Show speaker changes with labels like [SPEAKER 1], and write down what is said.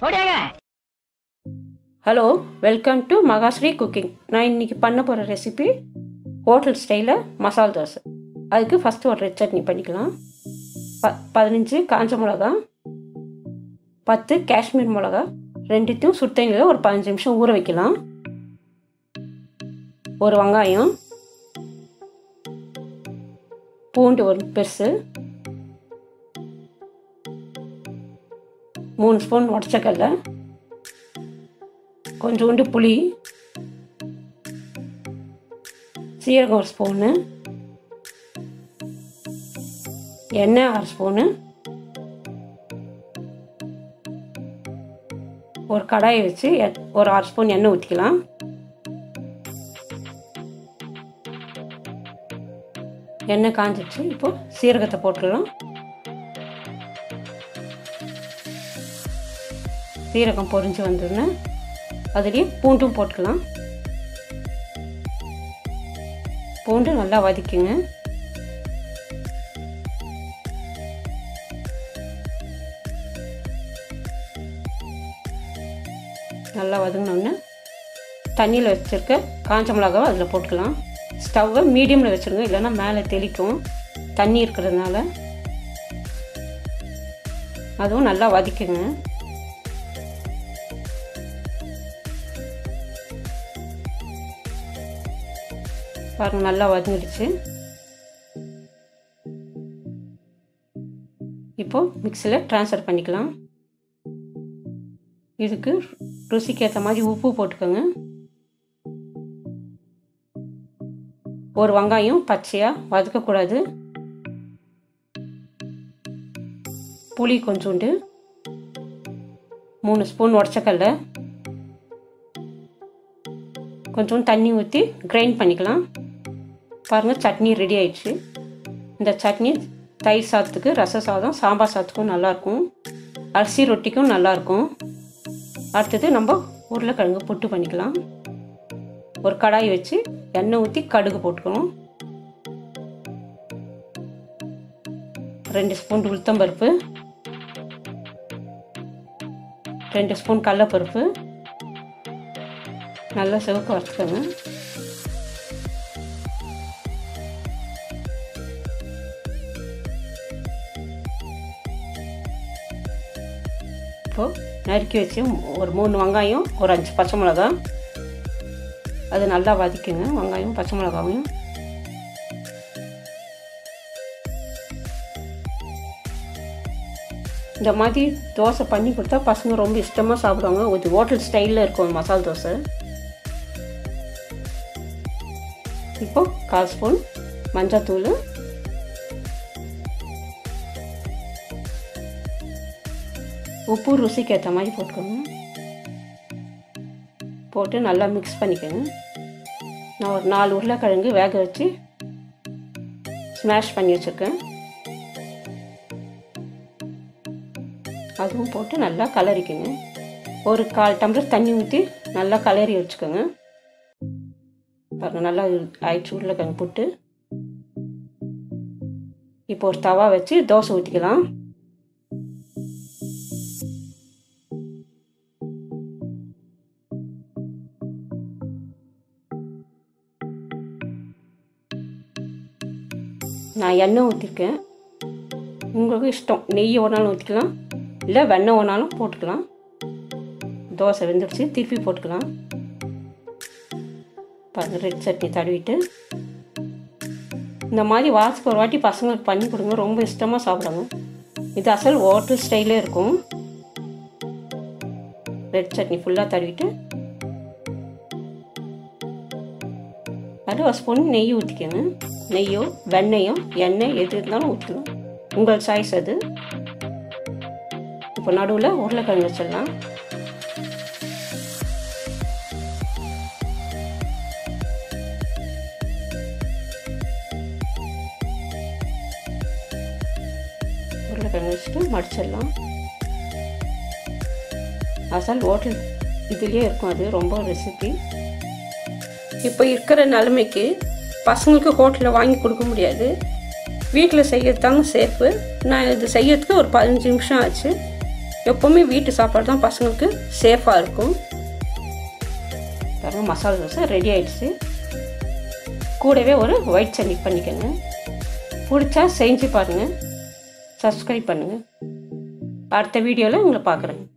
[SPEAKER 1] ஓடியாங்க
[SPEAKER 2] hello welcome to Mahasri cooking நான் இன்னைக்கு பண்ண போகிற ரெசிபி ஹோட்டல் ஸ்டைலில் மசால் தோசை அதுக்கு ஃபஸ்ட்டு ஒரு ரெட் சட்னி பண்ணிக்கலாம் ப பதினஞ்சு காஞ்ச மிளகா பத்து காஷ்மீர் மிளகா ரெண்டுத்தையும் சுத்தண்ணியில் ஒரு பதினஞ்சு நிமிஷம் ஊற வைக்கலாம் ஒரு வெங்காயம் பூண்டு ஒரு பெருசு மூணு ஸ்பூன் உடச்சக்கல்லை கொஞ்சோண்டு புளி சீரகம் ஒரு ஸ்பூனு எண்ணெய் அரை ஸ்பூனு ஒரு கடாயை வச்சு எ- ஒரு அரை ஸ்பூன் எண்ணெய் ஊற்றிக்கலாம் எண்ணெய் காஞ்சிச்சு இப்போ சீரகத்தை போட்டுக்கலாம் சீரகம் பொரிஞ்சு வந்தோடனே அதுலேயே பூண்டும் போட்டுக்கலாம் பூண்டு நல்லா வதக்குங்க நல்லா வதங்கினோடனே தண்ணியில் வச்சுருக்க காஞ்ச மிளகாவை அதில் போட்டுக்கலாம் ஸ்டவ்வை மீடியமில் வச்சுருங்க இல்லைன்னா மேலே தெளிக்கும் தண்ணி இருக்கிறதுனால அதுவும் நல்லா வதக்குங்க பாருங்க நல்லா வதங்கிடுச்சு இப்போ மிக்சியில் ட்ரான்ஸ்ஃபர் பண்ணிக்கலாம் இதுக்கு ருசிக்கு ஏற்ற மாதிரி உப்பு போட்டுக்கோங்க ஒரு வெங்காயம் பச்சையாக வதக்கக்கூடாது புளி கொஞ்சோண்டு மூணு ஸ்பூன் உடச்சக்கல்ல கொஞ்சோண்டு தண்ணி ஊற்றி கிரைண்ட் பண்ணிக்கலாம் பாருங்கள் சட்னி ரெடி ஆயிடுச்சு இந்த சட்னி தயிர் சாதத்துக்கு ரச சாதம் சாம்பார் சாதத்துக்கும் நல்லாயிருக்கும் அரிசி ரொட்டிக்கும் நல்லாயிருக்கும் அடுத்தது நம்ம உருளைக்கிழங்கு புட்டு பண்ணிக்கலாம் ஒரு கடாய் வச்சு எண்ணெய் ஊற்றி கடுகு போட்டுக்கணும் ரெண்டு ஸ்பூன் உளுத்தம்பருப்பு ரெண்டு ஸ்பூன் கடலப்பருப்பு நல்லா சிவக்க வறுத்துக்கோங்க இப்போது நறுக்கி வச்சு ஒரு மூணு வெங்காயம் ஒரு அஞ்சு பச்சை மிளகா அது நல்லா வதக்குங்க வெங்காயம் பச்சை மிளகாவையும் இந்த மாதிரி தோசை பண்ணி கொடுத்தா பசங்க ரொம்ப இஷ்டமாக சாப்பிடுவாங்க ஒரு ஹோட்டல் ஸ்டைலில் இருக்கும் மசால் தோசை இப்போ கால் ஸ்பூன் மஞ்சத்தூள் உப்பு ருசிக்கு ஏற்ற மாதிரி போட்டுக்கோங்க போட்டு நல்லா மிக்ஸ் பண்ணிக்கோங்க நான் ஒரு நாலு உருளைக்கிழங்கு வேக வச்சு ஸ்மாஷ் பண்ணி வச்சுருக்கேன் அதுவும் போட்டு நல்லா கலரிக்கோங்க ஒரு கால் டம்ளர் தண்ணி ஊற்றி நல்லா கலரி வச்சுக்கோங்க பாருங்க நல்லா ஆயிடுச்சு உருளைக்கிழங்கு போட்டு இப்போ ஒரு தவா வச்சு தோசை ஊற்றிக்கலாம் நான் எண்ணெய் ஊற்றிருக்கேன் உங்களுக்கு இஷ்டம் நெய் வேணாலும் ஊற்றிக்கலாம் இல்லை வெண்ணெய் வேணாலும் போட்டுக்கலாம் தோசை வெந்துடுச்சு திருப்பி போட்டுக்கலாம் பாருங்கள் ரெட் சட்னி தடவிட்டு இந்த மாதிரி வாரத்துக்கு ஒரு வாட்டி பசங்களுக்கு பண்ணி கொடுங்க ரொம்ப இஷ்டமாக சாப்பிடுவாங்க இது அசல் ஹோட்டல் ஸ்டைலே இருக்கும் ரெட் சட்னி ஃபுல்லாக தடவிட்டு அது ஒரு ஸ்பூன் நெய் ஊற்றிக்கோங்க நெய்யோ வெண்ணெயோ எண்ணெய் எது இருந்தாலும் ஊற்றலாம் உங்கள் சாய்ஸ் அது இப்போ நடுவில் உருளைக்கிழங்கு வச்சிடலாம் உருளைக்கிழங்கு வச்சுட்டு மடிச்சிடலாம் அசல் ஹோட்டல் இதுலேயே இருக்கும் அது ரொம்ப ரெசிபி இப்போ இருக்கிற நிலைமைக்கு பசங்களுக்கு ஹோட்டலில் வாங்கி கொடுக்க முடியாது வீட்டில் செய்யறது தாங்க சேஃபு நான் இது செய்யறதுக்கு ஒரு பதினஞ்சு நிமிஷம் ஆச்சு எப்போவுமே வீட்டு சாப்பாடு தான் பசங்களுக்கு சேஃபாக இருக்கும் பாருங்கள் மசாலா தோசை ரெடி ஆயிடுச்சு கூடவே ஒரு ஒயிட் சட்னி பண்ணிக்கோங்க பிடிச்சா செஞ்சு பாருங்கள் சப்ஸ்கிரைப் பண்ணுங்கள் அடுத்த வீடியோவில் உங்களை பார்க்குறேங்க